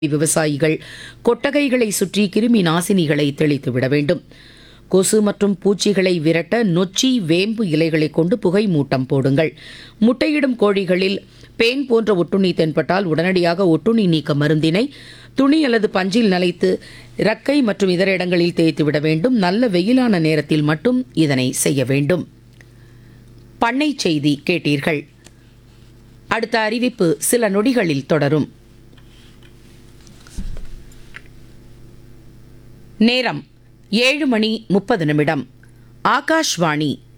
விவசாயிகள் கொட்டகைகளை சுற்றி கிருமி நாசினிகளை தெளித்துவிட வேண்டும் கொசு மற்றும் பூச்சிகளை விரட்ட நொச்சி வேம்பு இலைகளை கொண்டு புகை மூட்டம் போடுங்கள் முட்டையிடும் கோழிகளில் பேன் போன்ற ஒட்டுண்ணி தென்பட்டால் உடனடியாக ஒட்டுண்ணி நீக்க மருந்தினை துணி அல்லது பஞ்சில் நனைத்து ரக்கை மற்றும் இதர இடங்களில் தேய்த்து விட வேண்டும் நல்ல வெயிலான நேரத்தில் மட்டும் இதனை செய்ய வேண்டும் பண்ணை செய்தி கேட்டீர்கள் அடுத்த அறிவிப்பு சில நொடிகளில் தொடரும் நேரம் ஏழு மணி முப்பது நிமிடம் ஆகாஷ்வாணி